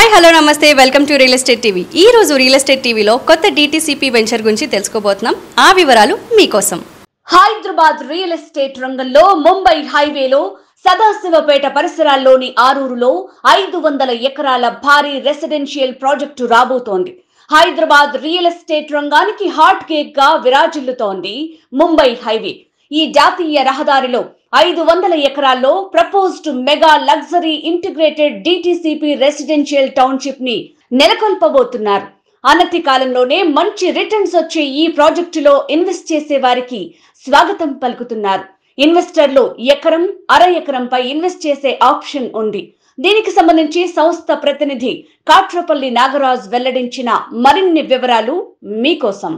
hi hello నమస్తే welcome to real estate TV ఈ రోజు రియల్ ఎస్టేట్ టీవీలో కొత్త డీటీసీపీ వెంచర్ గురించి తెలుసుకోబోతున్నాం ఆ వివరాలు మీకోసం హైదరాబాద్ రియల్ ఎస్టేట్ రంగంలో ముంబై హైవేలో సదాశివపేట పరిసరాల్లోని ఆరూరులో ఐదు వందల ఎకరాల భారీ రెసిడెన్షియల్ ప్రాజెక్టు రాబోతోంది హైదరాబాద్ రియల్ ఎస్టేట్ రంగానికి హాట్ కేక్ గా విరాజిల్లుతోంది ముంబై హైవే ఈ జాతీయ రహదారిలో ఐదు వందల ఎకరాల్లో proposed mega luxury integrated DTCP residential township ని నెలకొల్పబోతున్నారు అనతి కాలంలోనే మంచి రిటర్న్స్ వచ్చే ఈ ప్రాజెక్టులో ఇన్వెస్ట్ చేసే వారికి స్వాగతం పలుకుతున్నారు ఇన్వెస్టర్లు ఎకరం అర ఎకరంపై ఇన్వెస్ట్ చేసే ఆప్షన్ ఉంది దీనికి సంబంధించి సంస్థ ప్రతినిధి కాట్రపల్లి నాగరాజ్ వెల్లడించిన మరిన్ని వివరాలు మీకోసం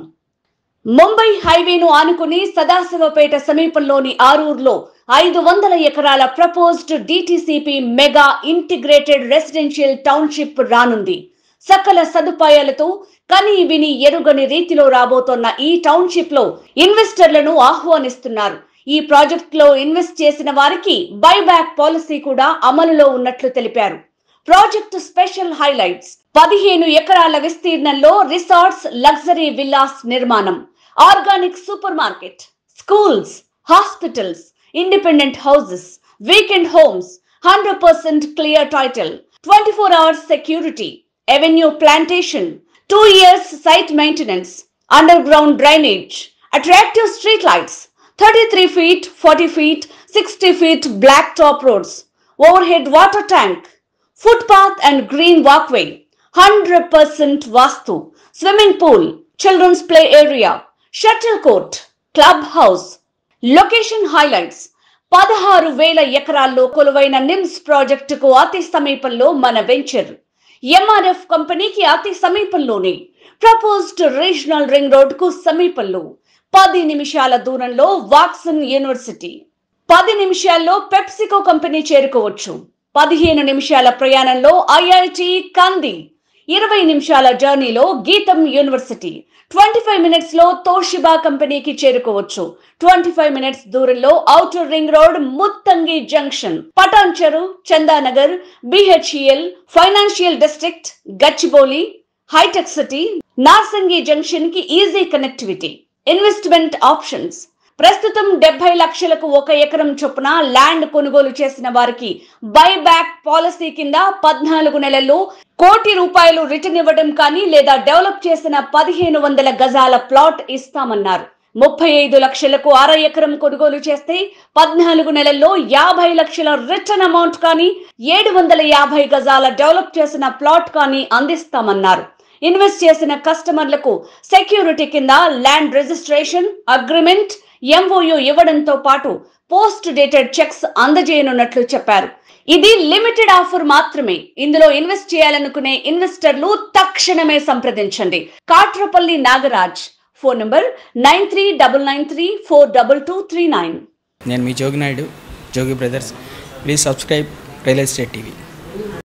ముంబై హైవేను ఆనుకుని సదాశివపేట సమీపంలోని ఆరూర్లో ఐదు వందల ఎకరాల proposed DTCP mega integrated residential township రానుంది సకల సదుపాయాలతో కని విని ఎరుగని రీతిలో రాబోతోన్న ఈ టౌన్షిప్ లో ఇన్వెస్టర్లను ఆహ్వానిస్తున్నారు ఈ ప్రాజెక్ట్ లో ఇన్వెస్ట్ చేసిన వారికి బైబ్యాక్ పాలసీ కూడా అమలులో ఉన్నట్లు తెలిపారు ప్రాజెక్టు స్పెషల్ హైలైట్స్ పదిహేను ఎకరాల విస్తీర్ణంలో రిసార్ట్స్ లగ్జరీ విల్లాస్ నిర్మాణం organic supermarket schools hospitals independent houses weekend homes hundred percent clear title twenty four hours security avenue plantation two years site maintenance underground drainage attractive street lights thirty three feet forty feet sixty feet black top roads overhead water tank footpath and green walkway hundred percent vastu swimming pool children's play area shuttle court clubhouse location highlights పదహారు వేల ఎకరాల్లో కొలువైన నిమ్స్ ప్రాజెక్టుకు అతి సమీపంలో మన venture MRF కంపెనీకి అతి సమీపంలోనే ప్రపోజ్డ్ రీజనల్ రింగ్ రోడ్ కు సమీపంలో పది నిమిషాల దూరంలో వాక్సన్ యూనివర్సిటీ పది నిమిషాల్లో పెప్సికో కంపెనీ చేరుకోవచ్చు పదిహేను నిమిషాల ప్రయాణంలో ఐఐటి కంది ఇరవై నిమిషాల జర్నీలో Gitam university twenty five minutes లో తోషిబా కంపెనీకి చేరుకోవచ్చు ట్వంటీ ఫైవ్ మినిట్స్ దూరంలో outer ring road Muthangi junction Patancheru Chandanagar BHEL financial district Gachibowli hitech city Narsingi junction కి ఈజీ కనెక్టివిటీ ఇన్వెస్ట్మెంట్ ఆప్షన్స్ ప్రస్తుతం డెబ్బై లక్షలకు ఒక ఎకరం చొప్పున ల్యాండ్ కొనుగోలు చేసిన వారికి బైబ్యాక్ పాలసీ కింద పద్నాలుగు నెలల్లో కోటి రూపాయలు రిటర్న్ ఇవ్వడం కానీ లేదా డెవలప్ చేసిన పదిహేను వందల గజాల ప్లాట్ ఇస్తామన్నారు ముప్పై ఐదు లక్షలకు అర ఎకరం కొనుగోలు చేస్తే పద్నాలుగు నెలల్లో యాభై లక్షల రిటర్న్ అమౌంట్ కానీ ఏడు వందల యాభై గజాల డెవలప్ చేసిన ప్లాట్ కానీ అందిస్తామన్నారు ఇన్వెస్ట్ చేసిన కస్టమర్లకు సెక్యూరిటీ కింద ల్యాండ్ రిజిస్ట్రేషన్ అగ్రిమెంట్ ఎంఓయు ఇవ్వడంతో పాటు పోస్ట్ డేటెడ్ చెక్స్ అందజేయనున్నట్లు చెప్పారు ఇది లిమిటెడ్ ఆఫర్ మాత్రమే ఇందులో ఇన్వెస్ట్ చేయాలనుకునే ఇన్వెస్టర్లు తక్షణమే సంప్రదించండి Katrapalli Nagaraj phone number nine three double nine three four double two three nine నేను మీ Jogi Naidu Jogi brothers please subscribe real estate TV